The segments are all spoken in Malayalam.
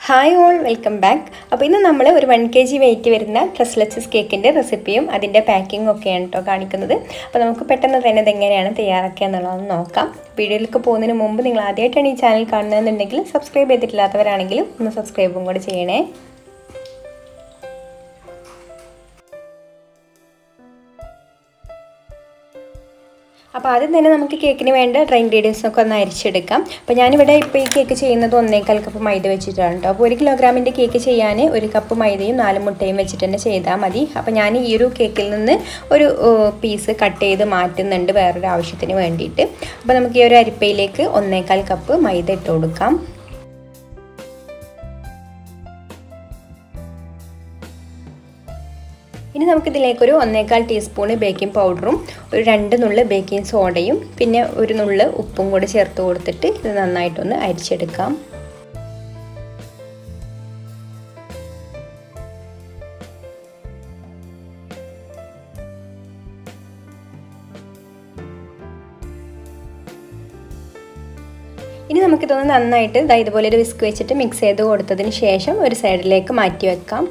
ഹായ് ഓൾ വെൽക്കം ബാക്ക് അപ്പോൾ ഇന്ന് നമ്മൾ ഒരു വൺ കെ ജി വെയിറ്റ് വരുന്ന ട്രസ്ലച്ചസ് കേക്കിൻ്റെ റെസിപ്പിയും അതിൻ്റെ പാക്കിങ്ങും ഒക്കെയാണ് കേട്ടോ കാണിക്കുന്നത് അപ്പോൾ നമുക്ക് പെട്ടെന്ന് തന്നെ ഇതെങ്ങനെയാണ് തയ്യാറാക്കുക എന്നുള്ളതൊന്ന് നോക്കാം വീഡിയോയിലേക്ക് പോകുന്നതിന് മുമ്പ് നിങ്ങൾ ആദ്യമായിട്ടാണ് ഈ ചാനൽ കാണുന്നതെന്നുണ്ടെങ്കിൽ സബ്സ്ക്രൈബ് ചെയ്തിട്ടില്ലാത്തവരാണെങ്കിലും ഒന്ന് സബ്സ്ക്രൈബും കൂടെ ചെയ്യണേ അപ്പോൾ ആദ്യം തന്നെ നമുക്ക് കേക്കിന് വേണ്ട ഡ്രൈ ഇൻഗ്രീഡിയൻസ് ഒക്കെ ഒന്ന് അരിച്ചെടുക്കാം അപ്പോൾ ഞാനിവിടെ ഇപ്പോൾ ഈ കേക്ക് ചെയ്യുന്നത് ഒന്നേകാൽ കപ്പ് മൈദ വെച്ചിട്ടാണ് കേട്ടോ അപ്പോൾ ഒരു കിലോഗ്രാമിൻ്റെ കേക്ക് ചെയ്യാൻ ഒരു കപ്പ് മൈദയും നാല് മുട്ടയും വെച്ചിട്ട് തന്നെ ചെയ്താൽ മതി അപ്പോൾ ഞാൻ ഈ ഒരു കേക്കിൽ നിന്ന് ഒരു പീസ് കട്ട് ചെയ്ത് മാറ്റുന്നുണ്ട് വേറൊരു ആവശ്യത്തിന് വേണ്ടിയിട്ട് അപ്പോൾ നമുക്ക് ഈ ഒരു അരിപ്പയിലേക്ക് ഒന്നേകാൽ കപ്പ് മൈദ ഇട്ട് കൊടുക്കാം ഇനി നമുക്കിതിലേക്കൊരു ഒന്നേകാൽ ടീസ്പൂണ് ബേക്കിംഗ് പൗഡറും ഒരു രണ്ട് നുള്ള് ബേക്കിംഗ് സോഡയും പിന്നെ ഒരു നുള്ള് ഉപ്പും കൂടി ചേർത്ത് കൊടുത്തിട്ട് ഇത് നന്നായിട്ടൊന്ന് അരിച്ചെടുക്കാം ഇനി നമുക്കിതൊന്ന് നന്നായിട്ട് ഇതാ ഇതുപോലെ ഒരു വിസ്ക് വെച്ചിട്ട് മിക്സ് ചെയ്ത് കൊടുത്തതിന് ശേഷം ഒരു സൈഡിലേക്ക് മാറ്റി വെക്കാം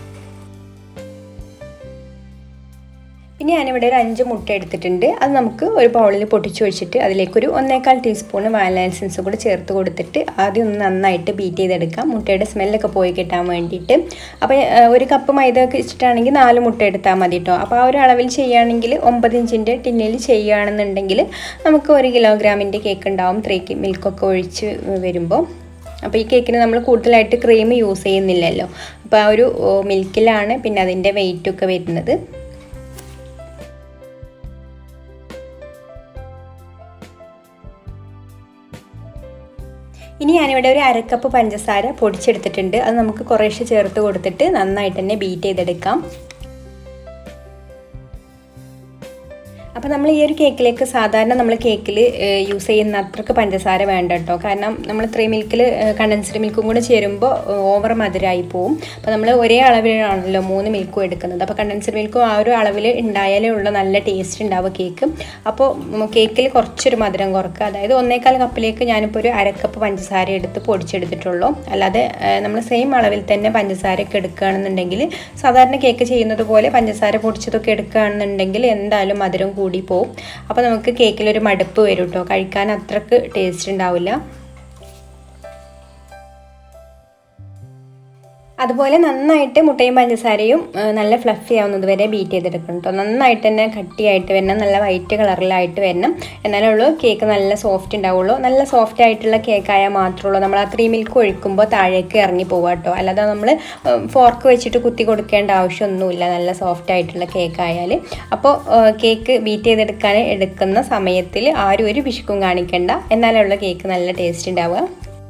പിന്നെ ഞാനിവിടെ ഒരു അഞ്ച് മുട്ട എടുത്തിട്ടുണ്ട് അത് നമുക്ക് ഒരു ബൗളിൽ പൊട്ടിച്ച് വെച്ചിട്ട് അതിലേക്കൊരു ഒന്നേകാൽ ടീസ്പൂൺ വാനില എസൻസ് കൂടെ ചേർത്ത് കൊടുത്തിട്ട് ആദ്യം ഒന്ന് നന്നായിട്ട് ബീറ്റ് ചെയ്തെടുക്കാം മുട്ടയുടെ സ്മെല്ലൊക്കെ പോയി കിട്ടാൻ വേണ്ടിയിട്ട് അപ്പോൾ ഒരു കപ്പ് മൈദ ഒക്കെ വെച്ചിട്ടാണെങ്കിൽ നാല് മുട്ട എടുത്താൽ മതി കേട്ടോ അപ്പോൾ ആ ഒരു അളവിൽ ചെയ്യുകയാണെങ്കിൽ ഒമ്പത് ഇഞ്ചിൻ്റെ ടിന്നിൽ ചെയ്യുകയാണെന്നുണ്ടെങ്കിൽ നമുക്ക് ഒരു കിലോഗ്രാമിൻ്റെ കേക്ക് ഉണ്ടാവും ത്രീ മിൽക്കൊക്കെ ഒഴിച്ച് വരുമ്പോൾ അപ്പോൾ ഈ കേക്കിന് നമ്മൾ കൂടുതലായിട്ട് ക്രീം യൂസ് ചെയ്യുന്നില്ലല്ലോ അപ്പോൾ ആ ഒരു മിൽക്കിലാണ് പിന്നെ അതിൻ്റെ വെയിറ്റൊക്കെ വരുന്നത് ഇനി ഞാനിവിടെ ഒരു അരക്കപ്പ് പഞ്ചസാര പൊടിച്ചെടുത്തിട്ടുണ്ട് അത് നമുക്ക് കുറേശ്ശെ ചേർത്ത് കൊടുത്തിട്ട് നന്നായിട്ട് തന്നെ ബീറ്റ് ചെയ്തെടുക്കാം അപ്പോൾ നമ്മൾ ഈ ഒരു കേക്കിലേക്ക് സാധാരണ നമ്മൾ കേക്കിൽ യൂസ് ചെയ്യുന്ന അത്രക്ക് പഞ്ചസാര വേണ്ട കേട്ടോ കാരണം നമ്മൾ ത്രീ മിൽക്കിൽ കണ്ടൻസ്ഡ് മിൽക്കും കൂടെ ചേരുമ്പോൾ ഓവർ മധുരമായി പോവും അപ്പോൾ നമ്മൾ ഒരേ അളവിലാണല്ലോ മൂന്ന് മിൽക്കും എടുക്കുന്നത് അപ്പോൾ കണ്ടൻസ്ഡ് മിൽക്കും ആ ഒരു അളവിൽ ഉണ്ടായാലേ ഉള്ള നല്ല ടേസ്റ്റ് ഉണ്ടാവുക കേക്ക് അപ്പോൾ കേക്കിൽ കുറച്ചൊരു മധുരം കുറക്കുക അതായത് ഒന്നേക്കാൽ കപ്പിലേക്ക് ഞാനിപ്പോൾ ഒരു അരക്കപ്പ് പഞ്ചസാര എടുത്ത് പൊടിച്ചെടുത്തിട്ടുള്ളൂ അല്ലാതെ നമ്മൾ സെയിം അളവിൽ തന്നെ പഞ്ചസാരയൊക്കെ എടുക്കുകയാണെന്നുണ്ടെങ്കിൽ സാധാരണ കേക്ക് ചെയ്യുന്നത് പോലെ പഞ്ചസാര പൊടിച്ചതൊക്കെ എടുക്കുകയാണെന്നുണ്ടെങ്കിൽ എന്തായാലും മധുരം കൂടി പോവും അപ്പോൾ നമുക്ക് കേക്കിലൊരു മടുപ്പ് വരും കേട്ടോ കഴിക്കാൻ അത്രക്ക് ടേസ്റ്റ് ഉണ്ടാവില്ല അതുപോലെ നന്നായിട്ട് മുട്ടയും പഞ്ചസാരയും നല്ല ഫ്ലഫി ആവുന്നത് വരെ ബീറ്റ് ചെയ്തെടുക്കണം കേട്ടോ നന്നായിട്ട് തന്നെ കട്ടിയായിട്ട് വരണം നല്ല വൈറ്റ് കളറിലായിട്ട് വരണം എന്നാലേ ഉള്ളൂ കേക്ക് നല്ല സോഫ്റ്റ് ഉണ്ടാവുള്ളൂ നല്ല സോഫ്റ്റ് ആയിട്ടുള്ള കേക്കായാൽ മാത്രമേ ഉള്ളൂ നമ്മൾ ആ ത്രീ മിൽക്ക് ഒഴിക്കുമ്പോൾ താഴേക്ക് ഇറങ്ങി പോവുക കേട്ടോ അല്ലാതെ നമ്മൾ ഫോർക്ക് വെച്ചിട്ട് കുത്തി കൊടുക്കേണ്ട ആവശ്യമൊന്നുമില്ല നല്ല സോഫ്റ്റ് ആയിട്ടുള്ള കേക്കായാൽ അപ്പോൾ കേക്ക് ബീറ്റ് ചെയ്തെടുക്കാൻ എടുക്കുന്ന സമയത്തിൽ ആരും ഒരു പിശുക്കും കാണിക്കേണ്ട എന്നാലേ ഉള്ള കേക്ക് നല്ല ടേസ്റ്റ് ഉണ്ടാവുക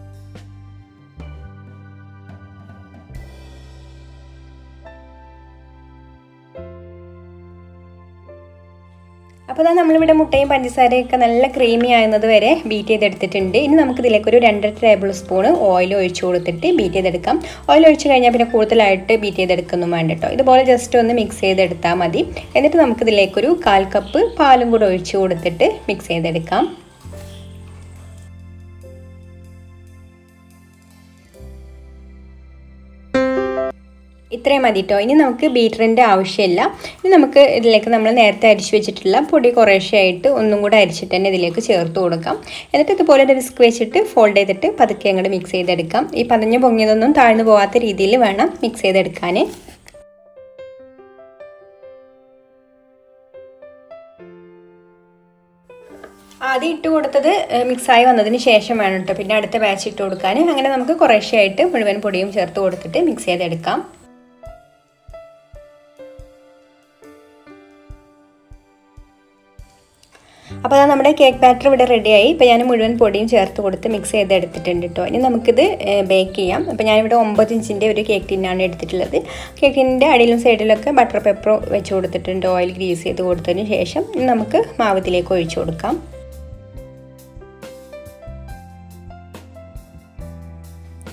അപ്പോൾ അതാ നമ്മളിവിടെ മുട്ടയും പഞ്ചസാരയൊക്കെ നല്ല ക്രീമി ആകുന്നത് വരെ ബീറ്റ് ചെയ്തെടുത്തിട്ടുണ്ട് ഇനി നമുക്ക് ഇതിലേക്ക് ഒരു രണ്ടര ടേബിൾ സ്പൂൺ ഓയിൽ ഒഴിച്ചു കൊടുത്തിട്ട് ബീറ്റ് ചെയ്തെടുക്കാം ഓയിൽ ഒഴിച്ച് കഴിഞ്ഞാൽ പിന്നെ കൂടുതലായിട്ട് ബീറ്റ് ചെയ്തെടുക്കൊന്നും വേണ്ട കേട്ടോ ഇതുപോലെ ജസ്റ്റ് ഒന്ന് മിക്സ് ചെയ്തെടുത്താൽ മതി എന്നിട്ട് നമുക്കിതിലേക്കൊരു കാൽ കപ്പ് പാലും കൂടെ ഒഴിച്ചു കൊടുത്തിട്ട് മിക്സ് ചെയ്തെടുക്കാം ഇത്രയും മതി കേട്ടോ ഇനി നമുക്ക് ബീറ്ററിൻ്റെ ആവശ്യമില്ല ഇനി നമുക്ക് ഇതിലേക്ക് നമ്മൾ നേരത്തെ അരിച്ചു വെച്ചിട്ടുള്ള പൊടി കുറേശ്ശെയായിട്ട് ഒന്നും കൂടെ അരിച്ചിട്ട് തന്നെ ഇതിലേക്ക് ചേർത്ത് കൊടുക്കാം എന്നിട്ട് ഇതുപോലെ ഒരു വിസ്ക് വെച്ചിട്ട് ഫോൾഡ് ചെയ്തിട്ട് പതുക്കെ അങ്ങോട്ട് മിക്സ് ചെയ്തെടുക്കാം ഈ പതഞ്ഞ് പൊങ്ങിയതൊന്നും താഴ്ന്നു പോകാത്ത രീതിയിൽ വേണം മിക്സ് ചെയ്തെടുക്കാൻ ആദ്യം ഇട്ട് കൊടുത്തത് മിക്സായി വന്നതിന് ശേഷം വേണം കേട്ടോ പിന്നെ അടുത്ത ബാച്ച് ഇട്ട് കൊടുക്കാൻ അങ്ങനെ നമുക്ക് കുറേശ്ശെയായിട്ട് മുഴുവൻ പൊടിയും ചേർത്ത് കൊടുത്തിട്ട് മിക്സ് ചെയ്തെടുക്കാം അപ്പോൾ അതാ നമ്മുടെ കേക്ക് ബാറ്റർ ഇവിടെ റെഡിയായി ഇപ്പോൾ ഞാൻ മുഴുവൻ പൊടിയും ചേർത്ത് കൊടുത്ത് മിക്സ് ചെയ്ത് എടുത്തിട്ടുണ്ട് കേട്ടോ ഇനി നമുക്കിത് ബേക്ക് ചെയ്യാം അപ്പോൾ ഞാനിവിടെ ഒമ്പത് ഇഞ്ചിൻ്റെ ഒരു കേക്ക് ടിന്നാണ് എടുത്തിട്ടുള്ളത് കേക്ക് ടിന്നിൻ്റെ അടിയിലും സൈഡിലൊക്കെ ബട്ടർ പേപ്പർ വെച്ച് കൊടുത്തിട്ടുണ്ട് ഓയിൽ ഗ്രീസ് ചെയ്ത് കൊടുത്തതിന് ശേഷം നമുക്ക് മാവത്തിലേക്ക് ഒഴിച്ചു കൊടുക്കാം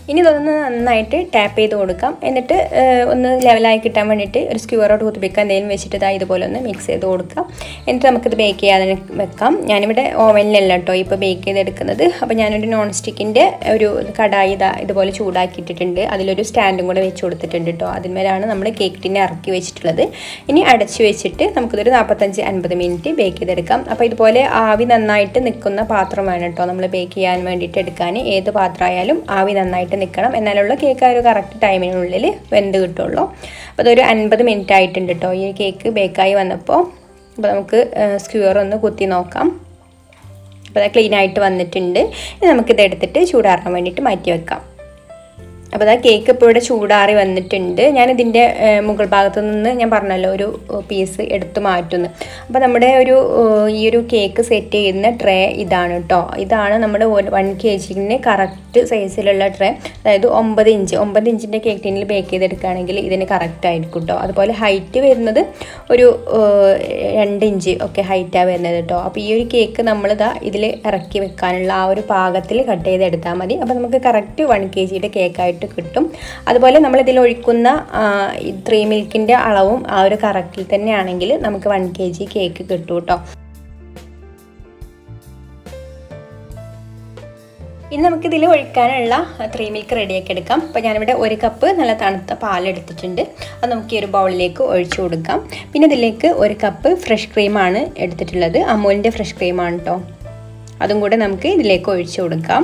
ഇനി ഇതൊന്ന് നന്നായിട്ട് ടാപ്പ് ചെയ്ത് കൊടുക്കാം എന്നിട്ട് ഒന്ന് ലെവലായി കിട്ടാൻ വേണ്ടിയിട്ട് ഒരു സ്ക്യൂറോ ടൂത്ത് പിക്ക് എന്തെങ്കിലും വെച്ചിട്ട് ഇതാ ഇതുപോലെ ഒന്ന് മിക്സ് ചെയ്ത് കൊടുക്കാം എന്നിട്ട് നമുക്കിത് ബേക്ക് ചെയ്യാതെ വെക്കാം ഞാനിവിടെ ഓവനിലല്ല കേട്ടോ ഇപ്പോൾ ബേക്ക് ചെയ്തെടുക്കുന്നത് അപ്പോൾ ഞാനൊരു നോൺ സ്റ്റിക്കിൻ്റെ ഒരു കടായി ഇതാ ഇതുപോലെ ചൂടാക്കിയിട്ടിട്ടുണ്ട് അതിലൊരു സ്റ്റാൻഡും കൂടെ വെച്ച് കൊടുത്തിട്ടുണ്ട് കേട്ടോ അതിന്മേലാണ് നമ്മൾ കേക്ക് ടിന്നെ ഇറക്കി വെച്ചിട്ടുള്ളത് ഇനി അടച്ചു വെച്ചിട്ട് നമുക്കിതൊരു നാൽപ്പത്തഞ്ച് അൻപത് മിനിറ്റ് ബേക്ക് ചെയ്തെടുക്കാം അപ്പോൾ ഇതുപോലെ ആവി നന്നായിട്ട് നിൽക്കുന്ന പാത്രം വേണം കേട്ടോ നമ്മൾ ബേക്ക് ചെയ്യാൻ വേണ്ടിയിട്ട് എടുക്കാൻ ഏത് പാത്രമായാലും ആവി നന്നായിട്ട് നിൽക്കണം എന്നാലുള്ള കേക്ക് ആ ഒരു കറക്റ്റ് ടൈമിനുള്ളിൽ വെന്ത് കിട്ടുള്ളൂ അപ്പോൾ അതൊരു അൻപത് മിനിറ്റ് ആയിട്ടുണ്ട് കേട്ടോ ഈ കേക്ക് ബേക്കായി വന്നപ്പോൾ അപ്പോൾ നമുക്ക് സ്ക്യൂർ ഒന്ന് കുത്തി നോക്കാം അപ്പോൾ അത് ക്ലീൻ ആയിട്ട് വന്നിട്ടുണ്ട് ഇനി നമുക്കിത് എടുത്തിട്ട് ചൂടാറാൻ വേണ്ടിയിട്ട് മാറ്റി വെക്കാം അപ്പോൾ അതാ കേക്ക് ഇപ്പോൾ ഇവിടെ ചൂടാറി വന്നിട്ടുണ്ട് ഞാനിതിൻ്റെ മുകൾ ഭാഗത്തു നിന്ന് ഞാൻ പറഞ്ഞല്ലോ ഒരു പീസ് എടുത്ത് മാറ്റുന്നു അപ്പോൾ നമ്മുടെ ഒരു ഈ ഒരു കേക്ക് സെറ്റ് ചെയ്യുന്ന ട്രേ ഇതാണ് കേട്ടോ ഇതാണ് നമ്മുടെ വൺ കെ ജിന് കറക്റ്റ് സൈസിലുള്ള ട്രേ അതായത് ഒമ്പത് ഇഞ്ച് ഒമ്പത് ഇഞ്ചിൻ്റെ കേക്ക് ടീനിൽ ബേക്ക് ചെയ്തെടുക്കുകയാണെങ്കിൽ ഇതിന് കറക്റ്റ് ആയിരിക്കും കേട്ടോ അതുപോലെ ഹൈറ്റ് വരുന്നത് ഒരു രണ്ട് ഇഞ്ച് ഒക്കെ ഹൈറ്റാണ് വരുന്നത് കേട്ടോ അപ്പോൾ ഈ ഒരു കേക്ക് നമ്മളിതാ ഇതിൽ ഇറക്കി വെക്കാനുള്ള ആ ഒരു പാകത്തിൽ കട്ട് ചെയ്തെടുത്താൽ മതി അപ്പോൾ നമുക്ക് കറക്റ്റ് വൺ കെ ജിയുടെ കേക്കായിട്ട് കിട്ടും അതുപോലെ നമ്മൾ ഇതിൽ ഒഴിക്കുന്ന ത്രീ മിൽക്കിൻ്റെ അളവും ആ ഒരു കറക്റ്റിൽ തന്നെയാണെങ്കിൽ നമുക്ക് വൺ കെ ജി കേക്ക് കിട്ടും കേട്ടോ ഇനി നമുക്ക് ഇതിൽ ഒഴിക്കാനുള്ള ത്രീ മിൽക്ക് റെഡിയാക്കി എടുക്കാം അപ്പോൾ ഞാനിവിടെ ഒരു കപ്പ് നല്ല തണുത്ത പാലെടുത്തിട്ടുണ്ട് അത് നമുക്ക് ഈ ഒരു ബൗളിലേക്ക് ഒഴിച്ചു കൊടുക്കാം പിന്നെ ഇതിലേക്ക് ഒരു കപ്പ് ഫ്രഷ് ക്രീമാണ് എടുത്തിട്ടുള്ളത് അമൂലിൻ്റെ ഫ്രഷ് ക്രീമാണ് കേട്ടോ അതും കൂടെ നമുക്ക് ഇതിലേക്ക് ഒഴിച്ചു കൊടുക്കാം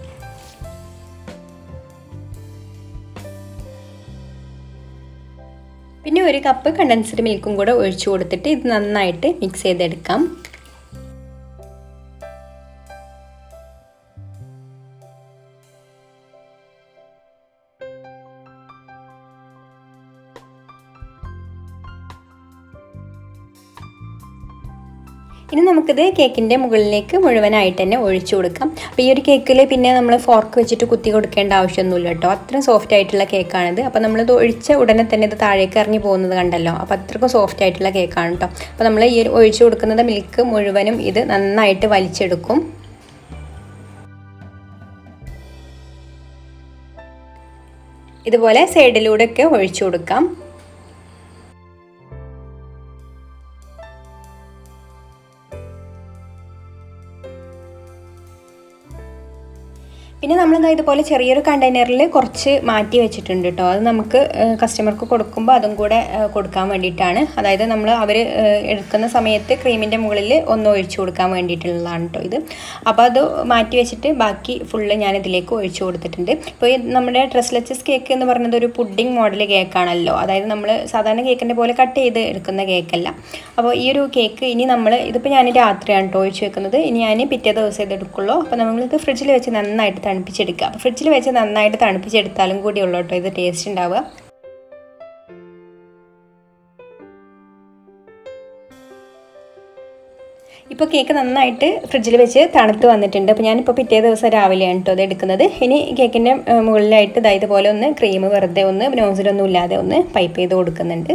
പിന്നെ ഒരു കപ്പ് കണ്ടൻസ്ഡ് മിൽക്കും കൂടെ ഒഴിച്ചു കൊടുത്തിട്ട് ഇത് നന്നായിട്ട് മിക്സ് ചെയ്തെടുക്കാം ഇനി നമുക്കിത് കേക്കിൻ്റെ മുകളിലേക്ക് മുഴുവനായിട്ട് തന്നെ ഒഴിച്ചു കൊടുക്കാം അപ്പോൾ ഈ ഒരു കേക്കിൽ പിന്നെ നമ്മൾ ഫോർക്ക് വെച്ചിട്ട് കുത്തി കൊടുക്കേണ്ട ആവശ്യമൊന്നുമില്ല കേട്ടോ അത്രയും സോഫ്റ്റ് ആയിട്ടുള്ള കേക്കാണിത് അപ്പോൾ നമ്മളിത് ഒഴിച്ച ഉടനെ തന്നെ ഇത് താഴേക്ക് ഇറങ്ങി പോകുന്നത് കണ്ടല്ലോ അപ്പോൾ അത്രയ്ക്കും സോഫ്റ്റ് ആയിട്ടുള്ള കേക്കാണ് കേട്ടോ അപ്പോൾ നമ്മൾ ഈ ഒരു ഒഴിച്ചു കൊടുക്കുന്നത് മിൽക്ക് മുഴുവനും ഇത് നന്നായിട്ട് വലിച്ചെടുക്കും ഇതുപോലെ സൈഡിലൂടെയൊക്കെ ഒഴിച്ചു കൊടുക്കാം പിന്നെ നമ്മളിതാ ഇതുപോലെ ചെറിയൊരു കണ്ടെയ്നറിൽ കുറച്ച് മാറ്റി വെച്ചിട്ടുണ്ട് കേട്ടോ അത് നമുക്ക് കസ്റ്റമർക്ക് കൊടുക്കുമ്പോൾ അതും കൂടെ കൊടുക്കാൻ വേണ്ടിയിട്ടാണ് അതായത് നമ്മൾ അവർ എടുക്കുന്ന സമയത്ത് ക്രീമിൻ്റെ മുകളിൽ ഒന്ന് ഒഴിച്ചു കൊടുക്കാൻ വേണ്ടിയിട്ടുള്ളതാണ് കേട്ടോ ഇത് അപ്പോൾ അത് മാറ്റി വെച്ചിട്ട് ബാക്കി ഫുള്ള് ഞാൻ ഇതിലേക്ക് ഒഴിച്ചു കൊടുത്തിട്ടുണ്ട് ഇപ്പോൾ ഈ നമ്മുടെ ഡ്രസ്ലെച്ചസ് കേക്ക് എന്ന് പറയുന്നത് ഒരു പുഡിംഗ് മോഡൽ കേക്കാണല്ലോ അതായത് നമ്മൾ സാധാരണ കേക്കിൻ്റെ പോലെ കട്ട് ചെയ്ത് എടുക്കുന്ന കേക്കല്ല അപ്പോൾ ഈ ഒരു കേക്ക് ഇനി നമ്മൾ ഇതിപ്പോൾ ഞാൻ രാത്രിയാണ് കേട്ടോ ഒഴിച്ചു വെക്കുന്നത് ഇനി ഞാൻ പിറ്റേ ദിവസം ഇത് എടുക്കുള്ളൂ അപ്പോൾ നമ്മളിത് ഫ്രിഡ്ജിൽ വെച്ച് നന്നായിട്ട് തണുപ്പിച്ചെടുക്കുക അപ്പോൾ ഫ്രിഡ്ജിൽ വെച്ച് നന്നായിട്ട് തണുപ്പിച്ചെടുത്താലും കൂടി ഉള്ളൂ കേട്ടോ ഇത് ടേസ്റ്റ് ഉണ്ടാവുക ഇപ്പോൾ കേക്ക് നന്നായിട്ട് ഫ്രിഡ്ജിൽ വെച്ച് തണുത്ത് വന്നിട്ടുണ്ട് അപ്പോൾ ഞാനിപ്പോൾ പിറ്റേ ദിവസം രാവിലെയാണ് കേട്ടോ അത് എടുക്കുന്നത് ഇനി കേക്കിൻ്റെ മുകളിലായിട്ട് ഇതാ ഇതുപോലെ ഒന്ന് ക്രീം വെറുതെ ഒന്ന് നോസിലൊന്നും ഇല്ലാതെ ഒന്ന് പൈപ്പ് ചെയ്ത് കൊടുക്കുന്നുണ്ട്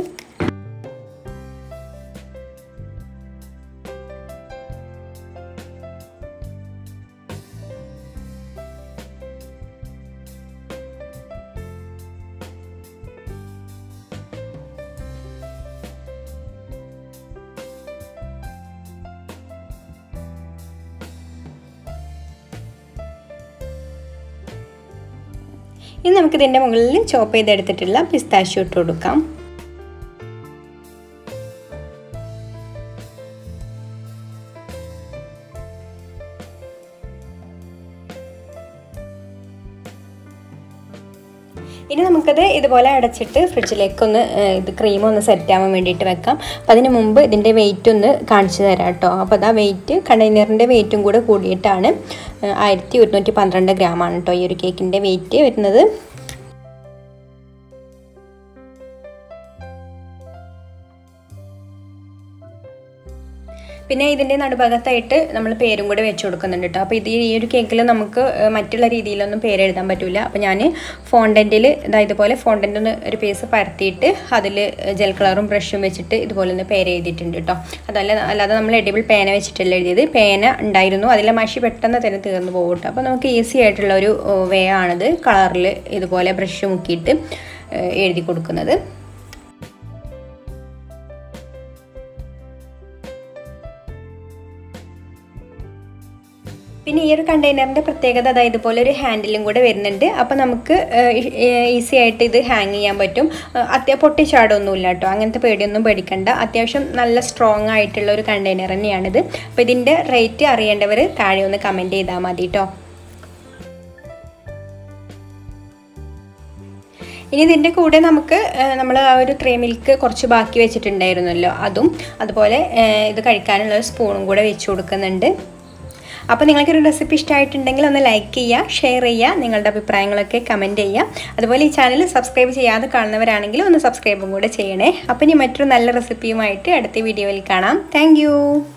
ഇനി നമുക്ക് ഇതിൻ്റെ മുകളിൽ ചോപ്പ് ചെയ്തെടുത്തിട്ടുള്ള പിസ്താഷ്യോ ഇട്ട് കൊടുക്കാം ഇനി നമുക്കത് ഇതുപോലെ അടച്ചിട്ട് ഫ്രിഡ്ജിലേക്കൊന്ന് ഇത് ക്രീം ഒന്ന് സെറ്റ് ആവാൻ വേണ്ടിയിട്ട് വെക്കാം അപ്പം അതിന് മുമ്പ് ഇതിൻ്റെ വെയിറ്റ് ഒന്ന് കാണിച്ചു തരാം കേട്ടോ അപ്പോൾ അതാ വെയിറ്റ് കണ്ടെയ്നറിൻ്റെ വെയിറ്റും കൂടെ കൂടിയിട്ടാണ് ആയിരത്തി ഒരുന്നൂറ്റി പന്ത്രണ്ട് ഗ്രാമാണ് കേട്ടോ ഈ ഒരു കേക്കിൻ്റെ വെയിറ്റ് വരുന്നത് പിന്നെ ഇതിൻ്റെ നടുഭാഗത്തായിട്ട് നമ്മൾ പേരും കൂടെ വെച്ച് കൊടുക്കുന്നുണ്ട് കേട്ടോ അപ്പോൾ ഇത് ഈ ഒരു കേക്കിൽ നമുക്ക് ഏഹ്, മറ്റുള്ള രീതിയിലൊന്നും പേര് എഴുതാൻ പറ്റില്ല അപ്പോൾ ഞാൻ ഫോണ്ടൻറ്റിൽ ഇതാ ഇതുപോലെ ഫോണ്ടൻ്റ് ഒന്ന് ഒരു പീസ് പരത്തിയിട്ട് അതിൽ ജെൽ കളറും ബ്രഷും വെച്ചിട്ട് ഇതുപോലെ ഒന്ന് പേര് എഴുതിയിട്ടുണ്ട് കേട്ടോ അതല്ല അല്ലാതെ നമ്മൾ എഡിബിൾ പേന വെച്ചിട്ടല്ല എഴുതിയത് പേന ഉണ്ടായിരുന്നു അതിലെ മഷി പെട്ടെന്ന് തന്നെ തീർന്നു പോകും കേട്ടോ അപ്പോൾ നമുക്ക് ഈസി ആയിട്ടുള്ള ഒരു വേ ആണിത് കളറിൽ ഇതുപോലെ ബ്രഷ് മുക്കിയിട്ട് ഏഹ്, എഴുതി കൊടുക്കുന്നത് പിന്നെ ഈ ഒരു കണ്ടെയ്നറിൻ്റെ പ്രത്യേകത അതായത് ഇതുപോലെ ഒരു ഹാൻഡിലും കൂടെ വരുന്നുണ്ട് അപ്പോൾ നമുക്ക് ഈസി ആയിട്ട് ഇത് ഹാങ് ചെയ്യാൻ പറ്റും അത്യാ പൊട്ടിച്ചാടൊന്നുമില്ല കേട്ടോ അങ്ങനത്തെ പേടിയൊന്നും പേടിക്കണ്ട അത്യാവശ്യം നല്ല സ്ട്രോങ് ആയിട്ടുള്ള ഒരു കണ്ടെയ്നർ തന്നെയാണിത് അപ്പോൾ ഇതിൻ്റെ റേറ്റ് അറിയേണ്ടവർ താഴെ ഒന്ന് കമൻറ്റ് ചെയ്താൽ മതി കേട്ടോ ഇനി ഇതിൻ്റെ കൂടെ നമുക്ക് നമ്മൾ ആ ഒരു ത്രീ മിൽക്ക് കുറച്ച് ബാക്കി വെച്ചിട്ടുണ്ടായിരുന്നല്ലോ അതും അതുപോലെ ഏഹ്, ഇത് കഴിക്കാനുള്ള ഒരു സ്പൂണും കൂടെ വെച്ച് കൊടുക്കുന്നുണ്ട് അപ്പോൾ നിങ്ങൾക്കൊരു റെസിപ്പി ഇഷ്ടമായിട്ടുണ്ടെങ്കിൽ ഒന്ന് ലൈക്ക് ചെയ്യുക ഷെയർ ചെയ്യുക നിങ്ങളുടെ അഭിപ്രായങ്ങളൊക്കെ കമൻറ്റ് ചെയ്യുക അതുപോലെ ഈ ചാനൽ സബ്സ്ക്രൈബ് ചെയ്യാതെ കാണുന്നവരാണെങ്കിൽ ഒന്ന് സബ്സ്ക്രൈബും കൂടെ ചെയ്യണേ അപ്പോൾ ഇനി മറ്റൊരു നല്ല റെസിപ്പിയുമായിട്ട് അടുത്ത വീഡിയോയിൽ കാണാം താങ്ക്